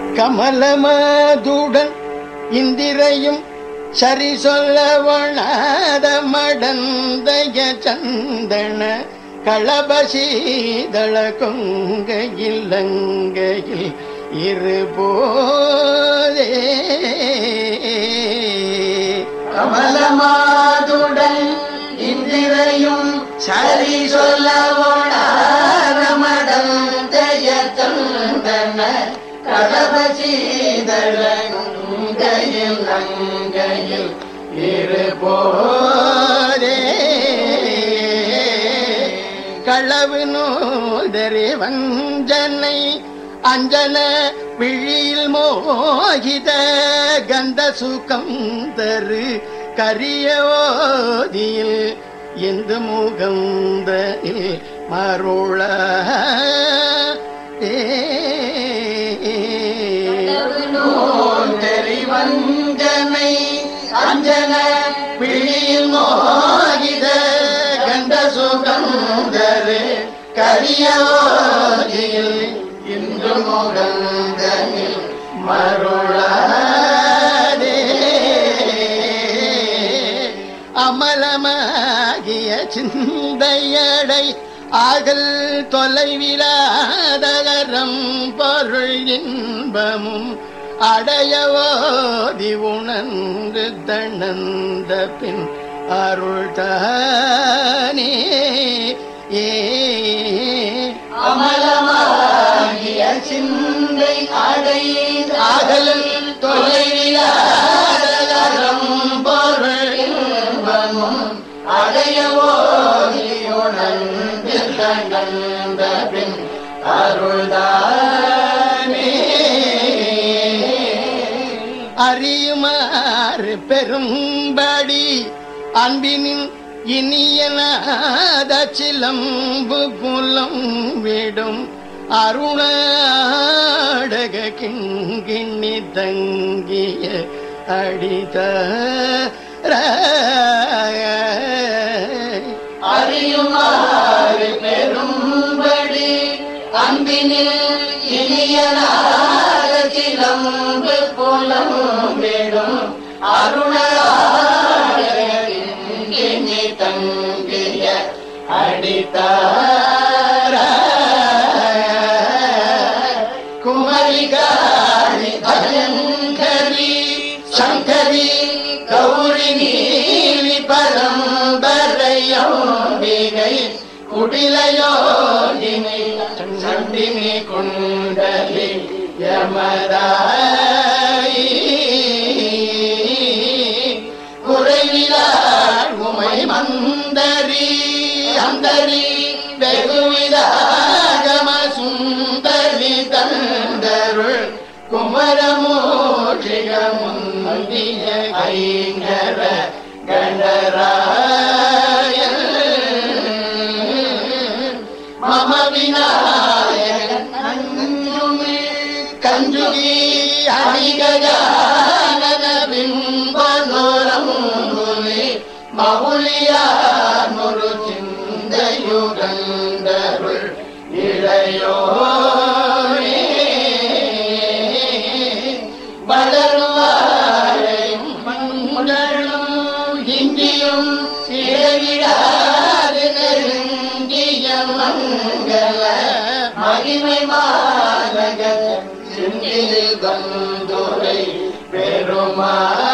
கமலமதுடன் இந்திரையும் சரி சொல்ல வண்ணாத மடந்தய சந்தன களபசீதள கொங்கையில் லங்கையில் இருபோதே கமலமாதுடன் இந்திரையும் சரி சொல்ல மடந்தய சந்தன கடபசீதளங்கையில் அங்கையில் இருபோதே களவு நோதரே வஞ்சனை அஞ்சன விழியில் மோகித கந்த சுகம் தரு கரிய ஓதியில் எந்த முகந்தனில் மருள ஏ நோந்தரி வஞ்சனை அஞ்சன பிழியில் மோகித கண்ட சுகந்தரு கரியவாதியில் இன்று முகந்தனில் மருளாதே அமலமாகிய சிந்தையடை ஆகல் தொலைவிலாதகரம் பொருள் இன்பமும் அடையவோதி உணர்ந்து தணந்த பின் அருள் தானே ஏ அமலமாகிய சிந்தை அடைந்த அகலில் தொலைவிலாதகரம் பொருள் இன்பமும் அடையவோதியுணர்ந்து தங்கந்த பின் அருள்தானே அறியுமாறு பெரும்படி அன்பினின் இனியனாத சிலம்பு புலம் விடும் அருணாடக கிங்கிண்ணி தங்கிய அடித அறியுமாறு பெரும்படி அன்பினில் இனியனாக சிலம்பு புலம் விடும் அருணாடகினி தங்கிய அடித்தார குமரிகாரி பயங்கரி சங்கரி கௌரி நீலி பரம்பரையோடிகை குடிலையோடினை சண்டினி குண்டலி யமதாயி குறைவிலார் உமை மந்தரி அந்தரி வெகுவிதாகம சுந்தரி தந்தருள் குமரமோஷிக முந்திய ஐங்கர கண்டராய மம விநாயகன் நஞ்சுமே கஞ்சுகி அணிகஜானன பிம்பனோரம்புலி மவுலியார் முரு சிந்தையுகந்தருள் இளையோரே வளருவாழையும் மஞ்சளும் இந்தியும் இடைவிடாது நெருங்கிய மங்கள மகிமை மாநக சிந்தில் வந்துரை பெருமா